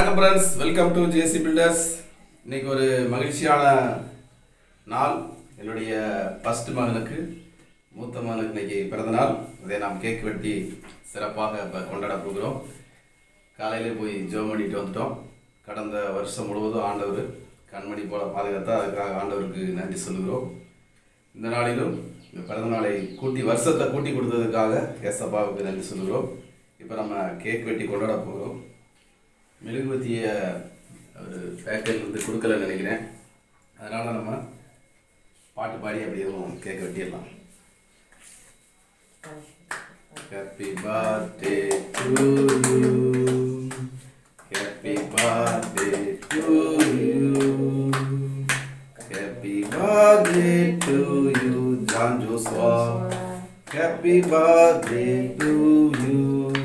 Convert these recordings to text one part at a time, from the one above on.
வணக்கம் friends welcome to JC builders இன்னைக்கு ஒரு மகிழ்ச்சியான நாள் என்னுடைய ஃபர்ஸ்ட் மகனுக்கு மூத்த மகனுக்கு இன்னைக்கு பிறந்த நாள் அதை நாம் கேக் வெட்டி சிறப்பாக இப்போ கொண்டாட போகிறோம் காலையிலே போய் ஜோ பண்ணிட்டு வந்துட்டோம் கடந்த வருஷம் முழுவதும் ஆண்டவர் கண்மணி போல பாதுகாத்தா அதுக்காக ஆண்டவருக்கு நன்றி சொல்லுகிறோம் இந்த நாளிலும் இந்த பிறந்த நாளை கூட்டி வருஷத்தை கூட்டி கொடுத்ததுக்காக ஏசப்பாவுக்கு நன்றி சொல்லுகிறோம் இப்போ நம்ம கேக் வெட்டி கொண்டாட போகிறோம் மெழுகுவத்திய ஒரு பேக்கரி வந்து கொடுக்கலன்னு நினைக்கிறேன் அதனால் நம்ம பாட்டு பாடி அப்படியே கேக் வெட்டிடலாம் happy birthday to you happy birthday to you happy birthday to you John Joshua happy birthday to you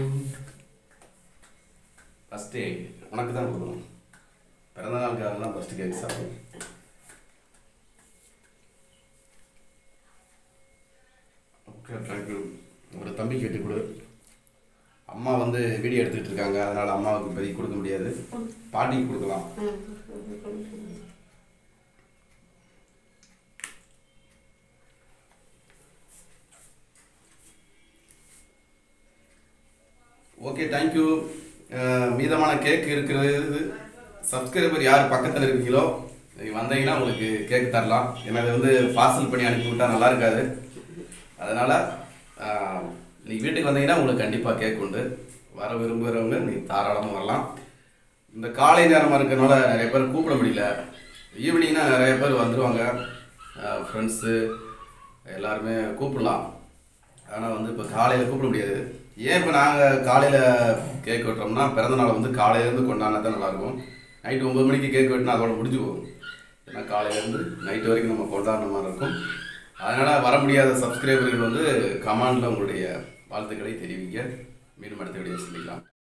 first உனக்கு தான் கொடுக்கணும் பிறந்த நாளுக்காக தான் ஃபஸ்ட்டு கேக் சாப்பிடும் ஓகே தேங்க்யூ ஒரு தம்பிக்கு வெட்டி கொடு அம்மா வந்து வீடியோ எடுத்துக்கிட்டு இருக்காங்க அதனால் அம்மாவுக்கு இப்போதைக்கு கொடுக்க முடியாது பாட்டிக்கு கொடுக்கலாம் ஓகே தேங்க்யூ மீதமான கேக் இருக்கிறது சப்ஸ்கிரைபர் யார் பக்கத்தில் இருக்கீங்களோ நீங்கள் வந்தீங்கன்னா உங்களுக்கு கேக் தரலாம் ஏன்னா இது வந்து பார்சல் பண்ணி அனுப்பி விட்டா நல்லா இருக்காது அதனால் நீங்கள் வீட்டுக்கு வந்தீங்கன்னா உங்களுக்கு கண்டிப்பாக கேக் உண்டு வர விரும்புகிறவங்க நீங்கள் தாராளமாக வரலாம் இந்த காலை நேரமாக இருக்கிறனால நிறைய பேர் கூப்பிட முடியல ஈவினிங்னா நிறைய பேர் வந்துடுவாங்க ஃப்ரெண்ட்ஸு எல்லாருமே கூப்பிடலாம் ஆனால் வந்து இப்போ காலையில் கூப்பிட முடியாது ஏன் இப்போ நாங்கள் காலையில் கேக் வெட்டுறோம்னா பிறந்த நாள் வந்து காலையிலேருந்து கொண்டாடினா தான் நல்லாயிருக்கும் நைட்டு ஒம்பது மணிக்கு கேக் வெட்டினா அதோட முடிஞ்சு போகும் ஏன்னா காலையிலேருந்து நைட்டு வரைக்கும் நம்ம கொண்டாடின மாதிரி இருக்கும் அதனால் வர முடியாத சப்ஸ்கிரைபர்கள் வந்து கமெண்டில் உங்களுடைய வாழ்த்துக்களை தெரிவிங்க மீண்டும் அடுத்த வீடியோ சந்திக்கலாம்